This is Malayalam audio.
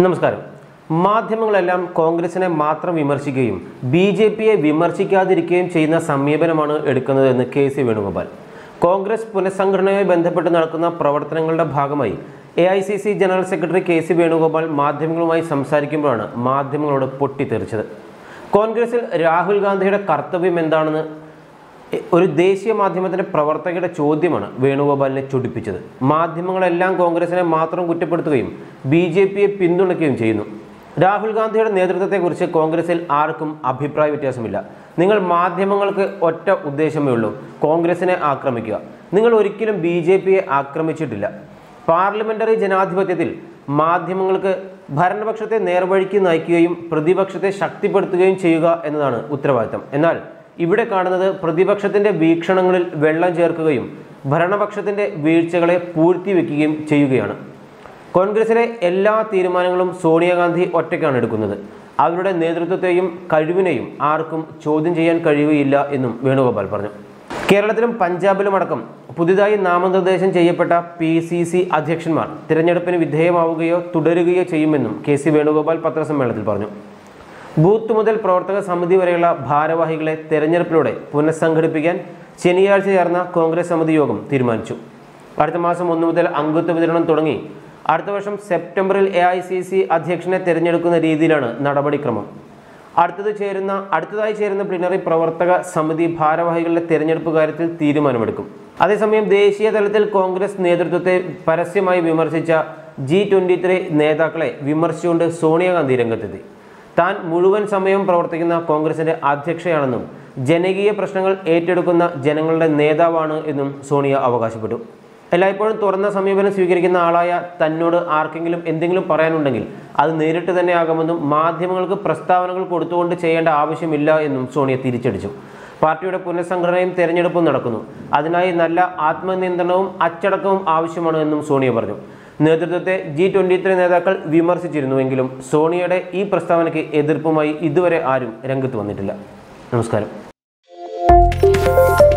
നമസ്കാരം മാധ്യമങ്ങളെല്ലാം കോൺഗ്രസിനെ മാത്രം വിമർശിക്കുകയും ബി ജെ പിയെ വിമർശിക്കാതിരിക്കുകയും ചെയ്യുന്ന സമീപനമാണ് എടുക്കുന്നതെന്ന് കെ സി വേണുഗോപാൽ കോൺഗ്രസ് പുനഃസംഘടനയുമായി ബന്ധപ്പെട്ട് നടക്കുന്ന പ്രവർത്തനങ്ങളുടെ ഭാഗമായി A I C C general secretary K C Venugopal മാധ്യമങ്ങളുമായി സംസാരിക്കുമ്പോഴാണ് മാധ്യമങ്ങളോട് പൊട്ടിത്തെറിച്ചത് കോൺഗ്രസിൽ രാഹുൽ ഗാന്ധിയുടെ കർത്തവ്യം എന്താണെന്ന് ഒരു ദേശീയ മാധ്യമത്തിന്റെ പ്രവർത്തകരുടെ ചോദ്യമാണ് വേണുഗോപാലിനെ ചൊടിപ്പിച്ചത് മാധ്യമങ്ങളെല്ലാം കോൺഗ്രസിനെ മാത്രം കുറ്റപ്പെടുത്തുകയും ബി ജെ പിയെ പിന്തുണയ്ക്കുകയും ചെയ്യുന്നു രാഹുൽ ഗാന്ധിയുടെ നേതൃത്വത്തെക്കുറിച്ച് കോൺഗ്രസിൽ ആർക്കും അഭിപ്രായ വ്യത്യാസമില്ല നിങ്ങൾ മാധ്യമങ്ങൾക്ക് ഒറ്റ ഉദ്ദേശമേ ഉള്ളൂ കോൺഗ്രസിനെ ആക്രമിക്കുക നിങ്ങൾ ഒരിക്കലും ബി ജെ പിയെ ആക്രമിച്ചിട്ടില്ല പാർലമെന്ററി ജനാധിപത്യത്തിൽ മാധ്യമങ്ങൾക്ക് ഭരണപക്ഷത്തെ നേർവഴിക്ക് നയിക്കുകയും പ്രതിപക്ഷത്തെ ശക്തിപ്പെടുത്തുകയും ചെയ്യുക എന്നതാണ് ഉത്തരവാദിത്തം എന്നാൽ ഇവിടെ കാണുന്നത് പ്രതിപക്ഷത്തിന്റെ വീക്ഷണങ്ങളിൽ വെള്ളം ചേർക്കുകയും ഭരണപക്ഷത്തിന്റെ വീഴ്ചകളെ പൂഴ്ത്തിവെക്കുകയും ചെയ്യുകയാണ് കോൺഗ്രസിലെ എല്ലാ തീരുമാനങ്ങളും സോണിയാഗാന്ധി ഒറ്റയ്ക്കാണ് എടുക്കുന്നത് അവരുടെ നേതൃത്വത്തെയും കഴിവിനെയും ആർക്കും ചോദ്യം ചെയ്യാൻ കഴിയുകയില്ല എന്നും വേണുഗോപാൽ പറഞ്ഞു കേരളത്തിലും പഞ്ചാബിലും അടക്കം പുതിയതായി നാമനിർദ്ദേശം ചെയ്യപ്പെട്ട പി സി സി അധ്യക്ഷന്മാർ തിരഞ്ഞെടുപ്പിന് വിധേയമാവുകയോ തുടരുകയോ ചെയ്യുമെന്നും കെ സി വേണുഗോപാൽ പത്രസമ്മേളനത്തിൽ പറഞ്ഞു ബൂത്ത് മുതൽ പ്രവർത്തക സമിതി വരെയുള്ള ഭാരവാഹികളെ തെരഞ്ഞെടുപ്പിലൂടെ പുനഃസംഘടിപ്പിക്കാൻ ശനിയാഴ്ച ചേർന്ന കോൺഗ്രസ് സമിതി യോഗം തീരുമാനിച്ചു അടുത്ത മാസം ഒന്ന് മുതൽ അംഗത്വ വിതരണം തുടങ്ങി അടുത്ത വർഷം സെപ്റ്റംബറിൽ എ ഐ സി സി അധ്യക്ഷനെ തിരഞ്ഞെടുക്കുന്ന രീതിയിലാണ് നടപടിക്രമം അടുത്തത് ചേരുന്ന അടുത്തതായി ചേരുന്ന പ്ലിനറി പ്രവർത്തക സമിതി ഭാരവാഹികളുടെ തെരഞ്ഞെടുപ്പ് കാര്യത്തിൽ തീരുമാനമെടുക്കും അതേസമയം ദേശീയ തലത്തിൽ കോൺഗ്രസ് നേതൃത്വത്തെ പരസ്യമായി വിമർശിച്ച ജി ട്വൻ്റി ത്രീ നേതാക്കളെ വിമർശിച്ചുകൊണ്ട് സോണിയാഗാന്ധി രംഗത്തെത്തി താൻ മുഴുവൻ സമയവും പ്രവർത്തിക്കുന്ന കോൺഗ്രസിന്റെ അധ്യക്ഷയാണെന്നും ജനകീയ പ്രശ്നങ്ങൾ ഏറ്റെടുക്കുന്ന ജനങ്ങളുടെ നേതാവാണ് എന്നും സോണിയ അവകാശപ്പെട്ടു എല്ലായ്പ്പോഴും തുറന്ന സമീപനം സ്വീകരിക്കുന്ന ആളായ തന്നോട് ആർക്കെങ്കിലും എന്തെങ്കിലും പറയാനുണ്ടെങ്കിൽ അത് നേരിട്ട് തന്നെ ആകുമെന്നും മാധ്യമങ്ങൾക്ക് പ്രസ്താവനകൾ കൊടുത്തുകൊണ്ട് ചെയ്യേണ്ട ആവശ്യമില്ല എന്നും സോണിയ തിരിച്ചടിച്ചു പാർട്ടിയുടെ പുനഃസംഘടനയും തെരഞ്ഞെടുപ്പും നടക്കുന്നു അതിനായി നല്ല ആത്മനിയന്ത്രണവും അച്ചടക്കവും ആവശ്യമാണ് എന്നും സോണിയ പറഞ്ഞു നേതൃത്വത്തെ ജി ട്വൻ്റി ത്രീ നേതാക്കൾ വിമർശിച്ചിരുന്നുവെങ്കിലും സോണിയയുടെ ഈ പ്രസ്താവനയ്ക്ക് എതിർപ്പുമായി ഇതുവരെ ആരും രംഗത്ത് വന്നിട്ടില്ല നമസ്കാരം